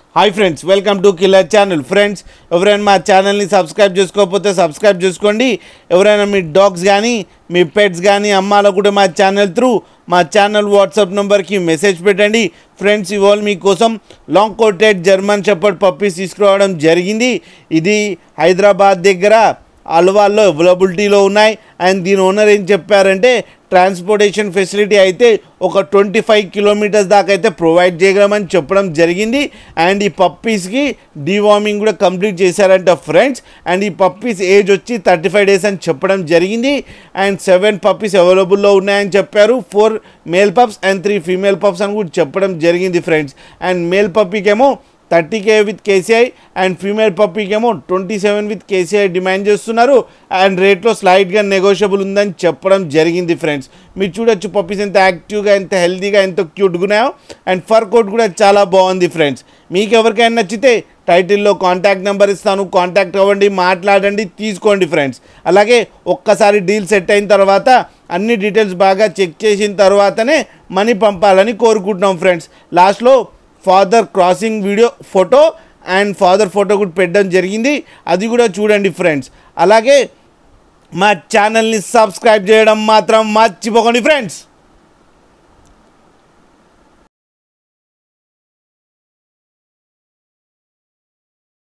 hi friends welcome to killer channel friends ఎవరైనా మా ఛానల్ని సబ్స్క్రైబ్ చేసుకోకపోతే సబ్స్క్రైబ్ చేసుకోండి ఎవరైనా మీ డాగ్స్ కానీ మీ పెట్స్ కానీ అమ్మాలనుకుంటే మా ఛానల్ త్రూ మా ఛానల్ వాట్సాప్ నెంబర్కి మెసేజ్ పెట్టండి ఫ్రెండ్స్ ఇవాళ మీకోసం long coated German shepherd puppies తీసుకురావడం జరిగింది ఇది హైదరాబాద్ దగ్గర అల్వాల్లో అవైలబిలిటీలో ఉన్నాయి అండ్ దీని ఓనర్ ఏం చెప్పారంటే ట్రాన్స్పోర్టేషన్ ఫెసిలిటీ అయితే ఒక ట్వంటీ ఫైవ్ కిలోమీటర్స్ దాకా అయితే ప్రొవైడ్ చేయగలమని చెప్పడం జరిగింది అండ్ ఈ పప్పీస్కి డీవార్మింగ్ కూడా కంప్లీట్ చేశారంట ఫ్రెండ్స్ అండ్ ఈ పప్పీస్ ఏజ్ వచ్చి థర్టీ ఫైవ్ డేస్ అని చెప్పడం జరిగింది అండ్ సెవెన్ పప్పీస్ అవైలబుల్లో ఉన్నాయని చెప్పారు four male pups and three female pups అని కూడా చెప్పడం జరిగింది ఫ్రెండ్స్ అండ్ మేల్ పప్పీకేమో thirty K with KCI and female పప్పీకేమో twenty seven with KCI demand చేస్తున్నారు అండ్ రేట్లో స్లైడ్గా నెగోషియబుల్ ఉందని చెప్పడం జరిగింది ఫ్రెండ్స్ మీరు చూడొచ్చు పప్పీస్ ఎంత యాక్టివ్గా ఎంత హెల్తీగా ఎంత క్యూట్గా ఉన్నాయో అండ్ ఫర్ కోట్ కూడా చాలా బాగుంది ఫ్రెండ్స్ మీకు ఎవరికైనా నచ్చితే టైటిల్లో కాంటాక్ట్ నెంబర్ ఇస్తాను కాంటాక్ట్ అవ్వండి మాట్లాడండి తీసుకోండి ఫ్రెండ్స్ అలాగే ఒక్కసారి డీల్ సెట్ అయిన తర్వాత అన్ని డీటెయిల్స్ బాగా చెక్ చేసిన తర్వాతనే మనీ పంపాలని కోరుకుంటున్నాం ఫ్రెండ్స్ లాస్ట్లో father crossing video photo and father photo కూడా పెట్టడం జరిగింది అది కూడా చూడండి ఫ్రెండ్స్ అలాగే మా ఛానల్ని సబ్స్క్రైబ్ చేయడం మాత్రం మర్చిపోకండి ఫ్రెండ్స్